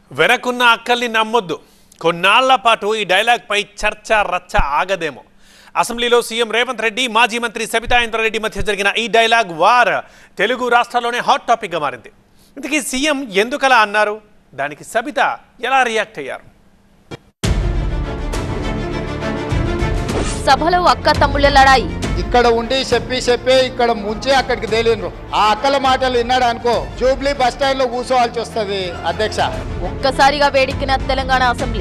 వెనకున్న అక్కల్ని నమ్మొద్దు కొన్నాళ్ల పాటు ఈ డైలాగ్పై చర్చ రచ్చ ఆగదేమో అసెంబ్లీలో సీఎం రేవంత్ రెడ్డి మాజీ మంత్రి సబితా ఇంద్రారెడ్డి మధ్య జరిగిన ఈ డైలాగ్ వార్ తెలుగు రాష్ట్రాల్లోనే హాట్ టాపిక్గా మారింది ఇంతకీ సీఎం ఎందుకలా అన్నారు దానికి సబిత ఎలా రియాక్ట్ అయ్యారు సభలో అక్క తమ్ముళ్ళ లడాయి ఇక్కడ ఉండి చెప్పి చెప్పి ఇక్కడ ముంచి అక్కడికి తేలిండ్రు ఆ అక్కల మాటలు విన్నాడు అనుకో జూబ్లీ బస్ స్టాండ్ లో కూర్చోవాల్సి వస్తుంది అధ్యక్ష ఒక్కసారిగా వేడెక్కిన తెలంగాణ అసెంబ్లీ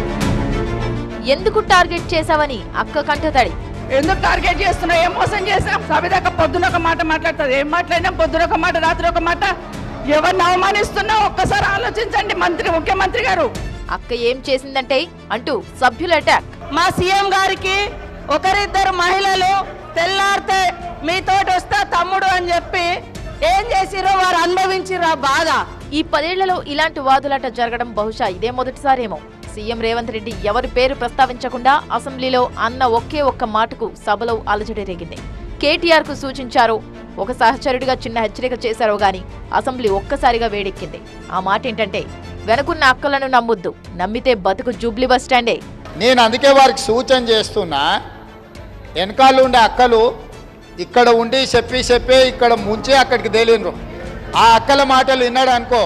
ఎందుకు టార్గెట్ చేశావని అక్క కంటతడి ఎందుకు టార్గెట్ చేస్తున్నావు ఏం మోసం చేసాం సబిదాక పొద్దున ఒక మాట మాట్లాడుతుంది ఏం మాట్లాడినా పొద్దున ఒక మాట రాత్రి ఒక మాట ఎవరిని అవమానిస్తున్నావు ఒక్కసారి ఆలోచించండి మంత్రి ముఖ్యమంత్రి గారు అక్క ఏం చేసిందంటే అంటూ సభ్యుల అటాక్ మా సీఎం గారికి ఒకరిద్దరు మహిళలు తెల్లారితే మీతోటి వస్తా తమ్ముడు అని చెప్పి ఏం చేసిరో వారు అనుభవించిర్రు ఆ బాధ ఈ పదేళ్లలో ఇలాంటి వాదులాట జరగడం బహుశా ఇదే మొదటిసారేమో సీఎం రేవంత్ రెడ్డి ఎవరి పేరు ప్రస్తావించకుండా అసెంబ్లీలో అన్న ఒకే ఒక్క మాటకు సభలో అలజడి రేగింది కేటీఆర్ కు సూచించారో ఒక సహచరుడిగా చిన్న హెచ్చరిక చేశారో గాని అసెంబ్లీ ఒక్కసారిగా వేడెక్కింది ఆ మాట ఏంటంటే వెనుకున్న అక్కలను నమ్మొద్దు నమ్మితే బతుకు జూబ్లీ బస్ స్టాండే నేను అందుకే వారికి సూచన చేస్తున్నా వెనకాల ఉండే అక్కలు ఇక్కడ ఉండి చెప్పి చెప్పి ఇక్కడ ముంచి అక్కడికి తేలిండ్రు ఆ అక్కల మాటలు విన్నాడు అనుకో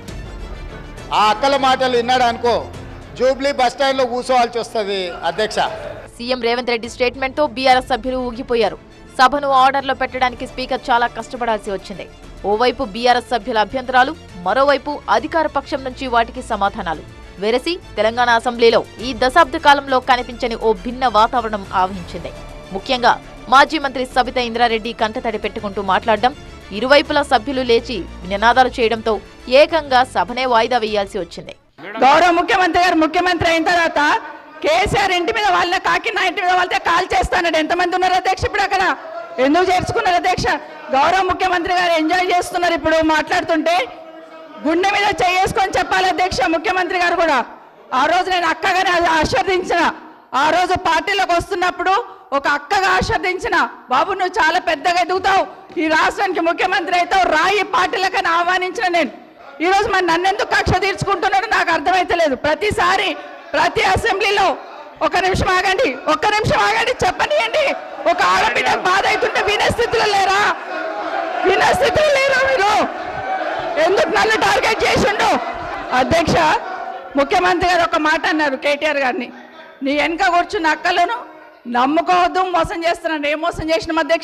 ఆ అక్కల మాటలు విన్నాడు అనుకో జూబ్లీ బస్ స్టాండ్ లో కూర్చోవాల్సి వస్తుంది అధ్యక్ష సీఎం రేవంత్ రెడ్డి స్టేట్మెంట్ తో బీఆర్ఎస్ సభ్యులు ఊగిపోయారు సభను ఆర్డర్లో పెట్టడానికి స్పీకర్ చాలా కష్టపడాల్సి వచ్చింది ఓవైపు బీఆర్ఎస్ సభ్యుల అభ్యంతరాలు మరోవైపు అధికార పక్షం నుంచి వాటికి సమాధానాలు వెరసి తెలంగాణ అసెంబ్లీలో ఈ దశాబ్ద కాలంలో కనిపించని ఓ భిన్న వాతావరణం ఆవహించింది ముఖ్యంగా మాజీ మంత్రి సబిత ఇంద్రారెడ్డి కంటతడి పెట్టుకుంటూ మాట్లాడడం ఇరువైపుల సభ్యులు లేచి నినాదాలు చేయడంతో ఏకంగా సభనే వాయిదా వేయాల్సి వచ్చింది గౌరవ ముఖ్యమంత్రి గారు ముఖ్యమంత్రి అయిన తర్వాత కేసీఆర్ ఇంటి మీద వాళ్ళ కాకినా ఇంటి మీద వాళ్ళతో కాల్ చేస్తానడు ఎంతమంది ఉన్నారు అధ్యక్ష ఇప్పుడు అక్కడ ఎందుకు చేర్చుకున్నారు అధ్యక్ష గౌరవ ముఖ్యమంత్రి గారు ఎంజాయ్ చేస్తున్నారు ఇప్పుడు మాట్లాడుతుంటే గుండె మీద చేసుకొని చెప్పాలి అధ్యక్ష ముఖ్యమంత్రి గారు కూడా ఆ రోజు నేను అక్కగానే అది ఆశీర్వదించిన ఆ రోజు పార్టీలోకి వస్తున్నప్పుడు ఒక అక్కగా ఆశీర్వదించిన బాబు నువ్వు చాలా పెద్దగా ఎదుగుతావు ఈ రాష్ట్రానికి ముఖ్యమంత్రి అవుతావు రాయి పార్టీలకని ఆహ్వానించిన నేను ఈ రోజు మరి నన్ను ఎందుకు కక్ష తీర్చుకుంటున్నాడో నాకు అర్థమైతలేదు ప్రతిసారి ప్రతి అసెంబ్లీలో ఒక నిమిషం ఆగండి ఒక్క నిమిషం ఆగండి చెప్పనియండి ఒక ఆడబిడ్డ బాధ అవుతుంటే వినే స్థితిలో లేరా వినే స్థితిలో లేరా మీరు ఎందుకు నన్ను టార్గెట్ చేసిండు అధ్యక్ష ముఖ్యమంత్రి గారు ఒక మాట అన్నారు కేటీఆర్ గారిని నీ వెనక కూర్చున్న అక్కలను నమ్ముకోవద్దు మోసం చేస్తున్నాను ఏం మోసం చేసినాం అధ్యక్ష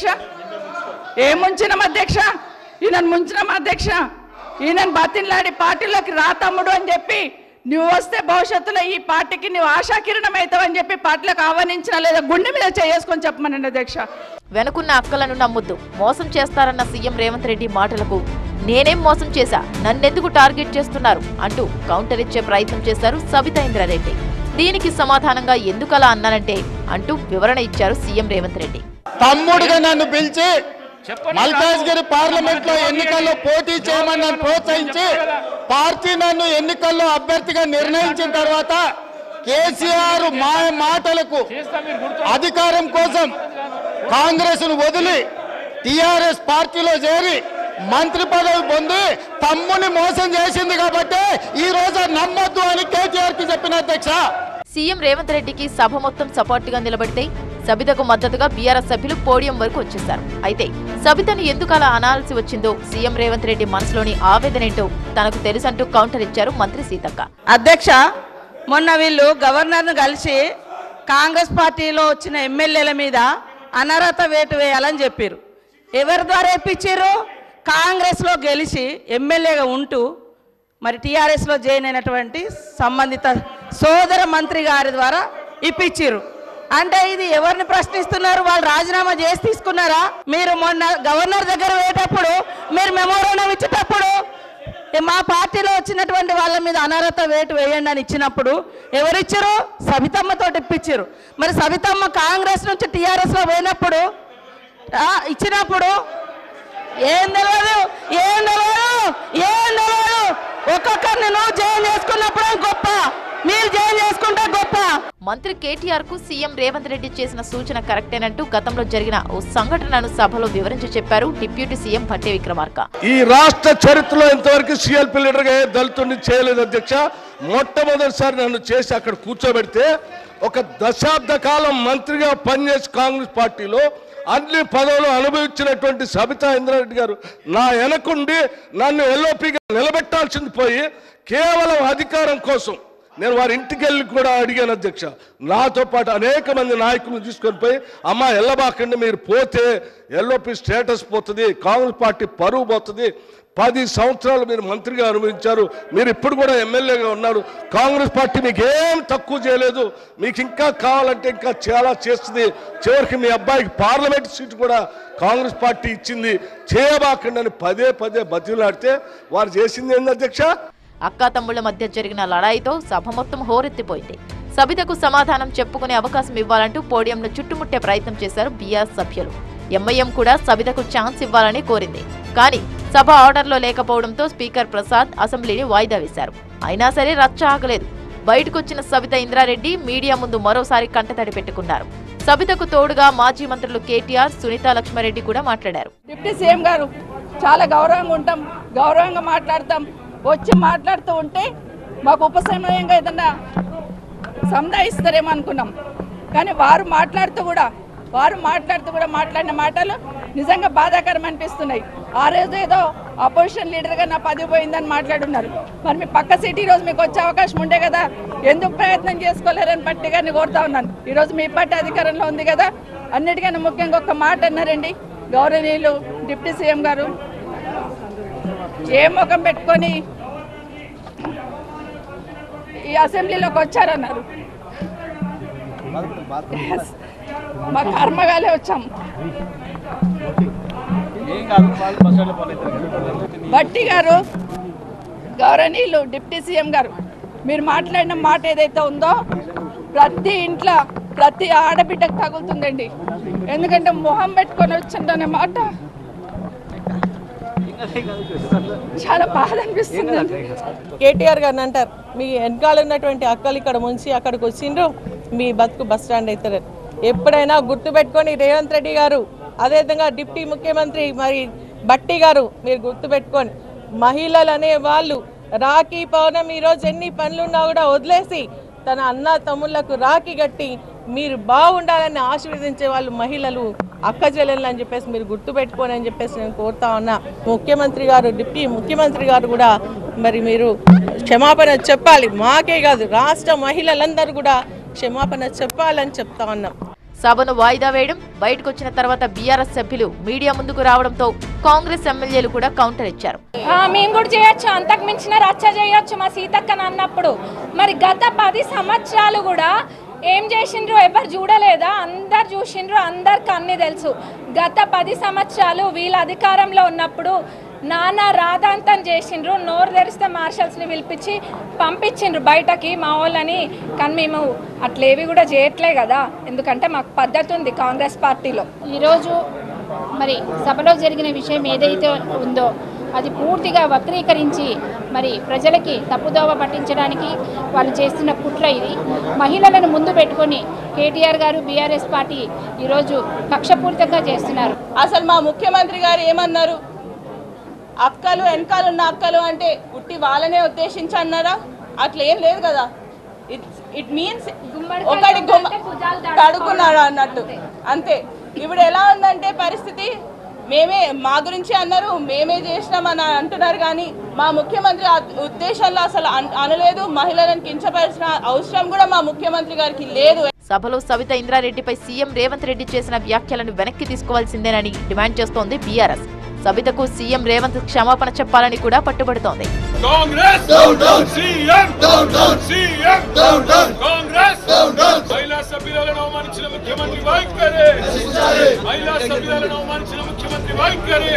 ఏం ముంచినాం అధ్యక్ష ఈయనను ముంచినాం అధ్యక్ష ఈయనను బతిన్లాడి పార్టీలోకి రా తమ్ముడు అని చెప్పి నువ్వు వస్తే భవిష్యత్తులో ఈ పార్టీకి నువ్వు ఆశాకిరణం అవుతావని చెప్పి పార్టీలకు ఆహ్వానించిన లేదా గుండె మీద చేసుకొని చెప్పమనండి అధ్యక్ష వెనుకున్న అక్కలను నమ్మొద్దు మోసం చేస్తారన్న సీఎం రేవంత్ రెడ్డి మాటలకు నేనేం మోసం చేశా నన్నెందుకు టార్గెట్ చేస్తున్నారు అంటూ కౌంటర్ ఇచ్చే ప్రయత్నం చేశారు సబితా ఇంద్రారెడ్డి దీనికి సమాధానంగా ఎందుకలా అన్నానంటే అంటూ వివరణ ఇచ్చారు సీఎం రేవంత్ రెడ్డి తమ్ముడిగా నన్ను పిలిచి మల్కాజ్గిరి పార్లమెంట్ లో ఎన్నికల్లో పోటీ చేయమని నన్ను ప్రోత్సహించి పార్టీ నన్ను ఎన్నికల్లో అభ్యర్థిగా నిర్ణయించిన తర్వాత కేసీఆర్ మా మాటలకు అధికారం కోసం కాంగ్రెస్ ను వదిలి టిఆర్ఎస్ పార్టీలో చేరి మంత్రి పదవి పొంది తమ్ముని మోసం చేసింది కాబట్టి ఈ రోజు నమ్మొద్దు అని కేటీఆర్ కి చెప్పిన అధ్యక్ష సీఎం రేవంత్ రెడ్డికి సభ మొత్తం సపోర్టుగా నిలబడితే సబితకు మద్దతుగా బీఆర్ఎస్ సభ్యులు పోడియం వరకు వచ్చేశారు అయితే సబితను ఎందుకు అలా అనాల్సి వచ్చిందో సీఎం రేవంత్ రెడ్డి మనసులోని ఆవేదనేంటో తనకు తెలుసంటూ కౌంటర్ ఇచ్చారు మంత్రి సీతక్క అధ్యక్ష మొన్న వీళ్ళు గవర్నర్ను కలిసి కాంగ్రెస్ పార్టీలో వచ్చిన ఎమ్మెల్యేల మీద అనర్హత వేటు వేయాలని చెప్పారు ఎవరి ద్వారా ఇప్పించారు కాంగ్రెస్లో గెలిచి ఎమ్మెల్యేగా ఉంటూ మరి టీఆర్ఎస్లో జాయిన్ అయినటువంటి సంబంధిత సోదర మంత్రి గారి ద్వారా ఇప్పించారు అంటే ఇది ఎవరిని ప్రశ్నిస్తున్నారు వాళ్ళు రాజీనామా చేసి తీసుకున్నారా మీరు మొన్న గవర్నర్ దగ్గర పోయేటప్పుడు మీరు మెమోరాండం ఇచ్చేటప్పుడు ఏ మా పార్టీలో వచ్చినటువంటి వాళ్ళ మీద అనర్హత వేటు వేయండి అని ఇచ్చినప్పుడు ఎవరిచ్చారు సబితమ్మతో ఇప్పించారు మరి సబితమ్మ కాంగ్రెస్ నుంచి టీఆర్ఎస్ లో పోయినప్పుడు ఆ, ఇచ్చినప్పుడు ఏం తెలియదు ఏం తెలియదు ఏం తెలియదు ఒక్కొక్కరిని నువ్వు జైలు చేసుకున్నప్పుడు గొప్ప మీరు జైలు చేసుకుంటే గొప్ప మంత్రి కేటీఆర్ కు సీఎం రేవంత్ రెడ్డి చేసిన సూచన కరెక్టేనంటూ గతంలో జరిగిన ఓ సంఘటనను సభలో వివరించి చెప్పారు డిప్యూటీ సీఎం భట్టే విక్రమార్క ఈ రాష్ట్ర చరిత్రలో ఇంతవరకు సిఎల్పి లీడర్గా ఏ దళితుడిని చేయలేదు అధ్యక్ష మొట్టమొదటిసారి నన్ను చేసి అక్కడ కూర్చోబెడితే ఒక దశాబ్ద కాలం మంత్రిగా పనిచేసి కాంగ్రెస్ పార్టీలో అన్ని పదవులు అనుభవించినటువంటి సబితా ఇంద్రారెడ్డి గారు నా వెనకుండి నన్ను ఎల్ఓపిగా నిలబెట్టాల్సింది పోయి కేవలం అధికారం కోసం నేను వారి ఇంటికి వెళ్ళి కూడా అడిగాను అధ్యక్ష నాతో పాటు అనేక మంది నాయకులను తీసుకొని పోయి అమ్మ ఎల్లబాకండి మీరు పోతే ఎల్ఓపి స్టేటస్ పోతుంది కాంగ్రెస్ పార్టీ పరువు పోతుంది పది సంవత్సరాలు మీరు మంత్రిగా అనుభవించారు మీరు ఇప్పుడు కూడా ఎమ్మెల్యేగా ఉన్నారు కాంగ్రెస్ పార్టీ మీకు ఏం తక్కువ చేయలేదు మీకు ఇంకా కావాలంటే ఇంకా చాలా చేస్తుంది చివరికి మీ అబ్బాయికి పార్లమెంట్ సీటు కూడా కాంగ్రెస్ పార్టీ ఇచ్చింది చేయబాకండి అని పదే పదే బతిలాడితే వారు చేసింది ఏంది అధ్యక్ష అక్కా తమ్ముళ్ల మధ్య జరిగిన లడాయితో సభ మొత్తం హోరెత్తిపోయింది సబితకు సమాధానం చెప్పుకునే అవకాశం ఇవ్వాలంటూ పోడియంను చుట్టుముట్టే ప్రయత్నం చేశారు బీఆర్ సభ్యులు ఎంఐఎం కూడా సబితకు ఛాన్స్ ఇవ్వాలని కోరింది కానీ సభ ఆర్డర్లో లేకపోవడంతో స్పీకర్ ప్రసాద్ అసెంబ్లీని వాయిదా వేశారు అయినా సరే రచ్చ ఆగలేదు బయటకొచ్చిన సబిత ఇంద్రారెడ్డి మీడియా ముందు మరోసారి కంటతడి పెట్టుకున్నారు సబితకు తోడుగా మాజీ మంత్రులు కేటీఆర్ సునీతా లక్ష్మారెడ్డి కూడా మాట్లాడారు డిప్యూటీ సీఎం గారు చాలా గౌరవంగా ఉంటాం గౌరవంగా మాట్లాడతాం వచ్చి మాట్లాడుతూ ఉంటే మాకు ఉపశమనంగా ఏదన్నా సంధాయిస్తారేమో అనుకున్నాం కానీ వారు మాట్లాడుతూ కూడా వారు మాట్లాడుతూ కూడా మాట్లాడిన మాటలు నిజంగా బాధాకరం అనిపిస్తున్నాయి ఆ రోజు ఏదో అపోజిషన్ లీడర్గా నా పదవి పోయిందని మాట్లాడున్నారు మరి మీ పక్క సీట్ ఈరోజు మీకు వచ్చే అవకాశం ఉండే కదా ఎందుకు ప్రయత్నం చేసుకోలేరని పట్టి గారిని కోరుతా ఉన్నాను ఈరోజు మీ పార్టీ అధికారంలో ఉంది కదా అన్నిటికన్నా ముఖ్యంగా ఒక మాట అన్నారండి గౌరవనీయులు డిప్యూటీ సీఎం గారు ఏ ముఖం పెట్టుకొని ఈ అసెంబ్లీలోకి వచ్చారన్నారు Yes. మా కర్మగాలే వచ్చాం బట్టి గారు గౌరవనీయులు డిప్యూటీ సీఎం గారు మీరు మాట్లాడిన మాట ఏదైతే ఉందో ప్రతి ఇంట్లో ప్రతి ఆడబిడ్డకు తగులుతుందండి ఎందుకంటే మొహం పెట్టుకొని వచ్చిందనే మాట చాలా బాధ అనిపిస్తుంది కేటీఆర్ గారిని అంటారు మీ వెనకాల ఉన్నటువంటి అక్కలు ఇక్కడ ముంచి అక్కడికి వచ్చిండ్రు మీ బతుకు బస్ స్టాండ్ అవుతారు ఎప్పుడైనా గుర్తుపెట్టుకొని రేవంత్ రెడ్డి గారు అదేవిధంగా డిప్టీ ముఖ్యమంత్రి మరి బట్టి గారు మీరు గుర్తుపెట్టుకొని మహిళలు అనే వాళ్ళు రాఖీ పౌర్ణమి ఈరోజు ఎన్ని పనులున్నా కూడా వదిలేసి తన అన్న తమ్ముళ్లకు రాఖీ కట్టి మీరు బాగుండాలని ఆశీర్వదించే వాళ్ళు మహిళలు అక్క చెల్లెళ్ళు అని చెప్పేసి మీరు గుర్తుపెట్టుకోని అని చెప్పేసి నేను కోరుతా ఉన్నా ముఖ్యమంత్రి గారు డిప్యూటీ ముఖ్యమంత్రి గారు కూడా మరి మీరు క్షమాపణ చెప్పాలి మాకే కాదు రాష్ట్ర మహిళలందరూ కూడా క్షమాపణ చెప్పాలని చెప్తా ఉన్నాం సభను వాయిదా వేయడం బయటకొచ్చిన తర్వాత బీఆర్ఎస్ సభ్యులు మీడియా ముందుకు రావడంతో కాంగ్రెస్ ఎమ్మెల్యేలు కూడా కౌంటర్ ఇచ్చారు ఆ, మేము కూడా చేయొచ్చు అంతకు మించిన రచ్చ చేయొచ్చు మా సీతక్కని అన్నప్పుడు మరి గత పది సంవత్సరాలు కూడా ఏం చేసిండ్రు ఎవరు చూడలేదా అందరు చూసిండ్రు అందరికి అన్ని తెలుసు గత పది సంవత్సరాలు వీళ్ళ అధికారంలో ఉన్నప్పుడు నానా రాధాంతం చేసిండ్రు నోరు తెరిస్తే మార్షల్స్ని పిలిపించి పంపించిండ్రు బయటకి మా వాళ్ళని కానీ మేము అట్లేవి కూడా చేయట్లే కదా ఎందుకంటే మాకు పద్ధతి ఉంది కాంగ్రెస్ పార్టీలో ఈరోజు మరి సభలో జరిగిన విషయం ఏదైతే ఉందో అది పూర్తిగా వక్రీకరించి మరి ప్రజలకి తప్పుదోవ పట్టించడానికి వాళ్ళు చేస్తున్న కుట్ర ఇది మహిళలను ముందు పెట్టుకొని కేటీఆర్ గారు బీఆర్ఎస్ పార్టీ ఈరోజు కక్షపూరితంగా చేస్తున్నారు అసలు మా ముఖ్యమంత్రి గారు ఏమన్నారు అక్కలు వెనకాల ఉన్న అక్కలు అంటే ఉట్టి వాళ్ళనే ఉద్దేశించి అన్నారా అట్లా ఏం లేదు కదా ఇట్ ఇట్ మీన్స్ గుమ్మడికాయ ఒకటి గుమ్మ దొంగలంటే భుజాలు దాటుకోవాలి. కడుక్కున్నాడు అన్నట్టు అంతే ఇప్పుడు ఎలా ఉందంటే పరిస్థితి మేమే మా గురించి అన్నారు మేమే చేసినామని అంటున్నారు కానీ మా ముఖ్యమంత్రి ఆ ఉద్దేశంలో అసలు అన్- అనలేదు మహిళలను కించపరిచిన అవసరం కూడా మా ముఖ్యమంత్రి గారికి లేదు సభలో సవిత ఇంద్రారెడ్డిపై సీఎం రేవంత్ రెడ్డి చేసిన వ్యాఖ్యలను వెనక్కి తీసుకోవాల్సిందేనని డిమాండ్ చేస్తోంది బీఆర్ఎస్ సబితకు సీఎం రేవంత్ క్షమాపణ చెప్పాలని కూడా పట్టుబడుతోంది కాంగ్రెస్ సీఎం సీఎం కాంగ్రెస్ మహిళా సభ్యులను అవమానించిన ముఖ్యమంత్రి వైఖరి మహిళా సభ్యులను అవమానించిన ముఖ్యమంత్రి వైఖరి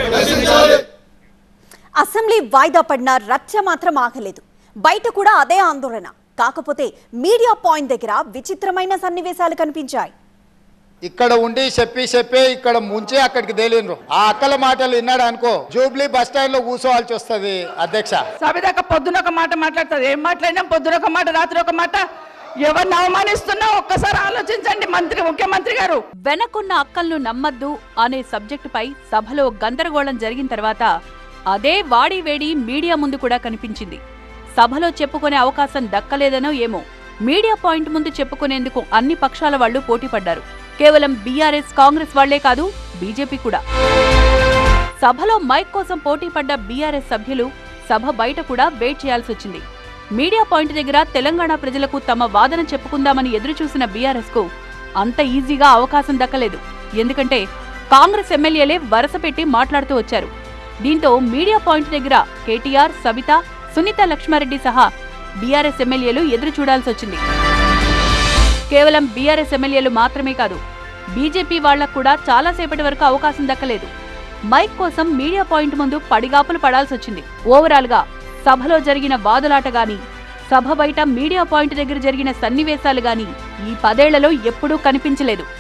అసెంబ్లీ వాయిదా పడిన రచ్చ మాత్రం ఆగలేదు బయట కూడా అదే ఆందోళన కాకపోతే మీడియా పాయింట్ దగ్గర విచిత్రమైన సన్నివేశాలు కనిపించాయి ఇక్కడ ఉండి చెప్పి చెప్పి ఇక్కడ ముంచి అక్కడికి తేలిండ్రు ఆ అక్కల మాటలు విన్నాడు అనుకో జూబ్లీ బస్ స్టాండ్ లో కూర్చోవాల్సి వస్తుంది అధ్యక్ష సబిదాక పొద్దున ఒక మాట మాట్లాడుతుంది ఏం మాట్లాడినా పొద్దున ఒక మాట రాత్రి ఒక మాట ఎవరిని అవమానిస్తున్నా ఒక్కసారి ఆలోచించండి మంత్రి ముఖ్యమంత్రి గారు వెనకున్న అక్కలను నమ్మద్దు అనే సబ్జెక్టుపై సభలో గందరగోళం జరిగిన తర్వాత అదే వాడి వేడి మీడియా ముందు కూడా కనిపించింది సభలో చెప్పుకునే అవకాశం దక్కలేదనో ఏమో మీడియా పాయింట్ ముందు చెప్పుకునేందుకు అన్ని పక్షాల వాళ్లు పోటీపడ్డారు కేవలం బీఆర్ఎస్ కాంగ్రెస్ వాళ్లే కాదు బీజేపీ కూడా సభలో మైక్ కోసం పోటీపడ్డ బీఆర్ఎస్ సభ్యులు సభ బయట కూడా వెయిట్ చేయాల్సి వచ్చింది మీడియా పాయింట్ దగ్గర తెలంగాణ ప్రజలకు తమ వాదన చెప్పుకుందామని ఎదురుచూసిన బీఆర్ఎస్ కు అంత ఈజీగా అవకాశం దక్కలేదు ఎందుకంటే కాంగ్రెస్ ఎమ్మెల్యేలే వరుస పెట్టి మాట్లాడుతూ వచ్చారు దీంతో మీడియా పాయింట్ దగ్గర కేటీఆర్ సబిత సునీత లక్ష్మారెడ్డి సహా బీఆర్ఎస్ ఎమ్మెల్యేలు ఎదురు చూడాల్సి వచ్చింది కేవలం బీఆర్ఎస్ ఎమ్మెల్యేలు మాత్రమే కాదు బీజేపీ వాళ్లకు కూడా చాలాసేపటి వరకు అవకాశం దక్కలేదు మైక్ కోసం మీడియా పాయింట్ ముందు పడిగాపులు పడాల్సి వచ్చింది ఓవరాల్ గా సభలో జరిగిన వాదులాట గాని సభ బయట మీడియా పాయింట్ దగ్గర జరిగిన సన్నివేశాలు గాని ఈ పదేళ్లలో ఎప్పుడూ కనిపించలేదు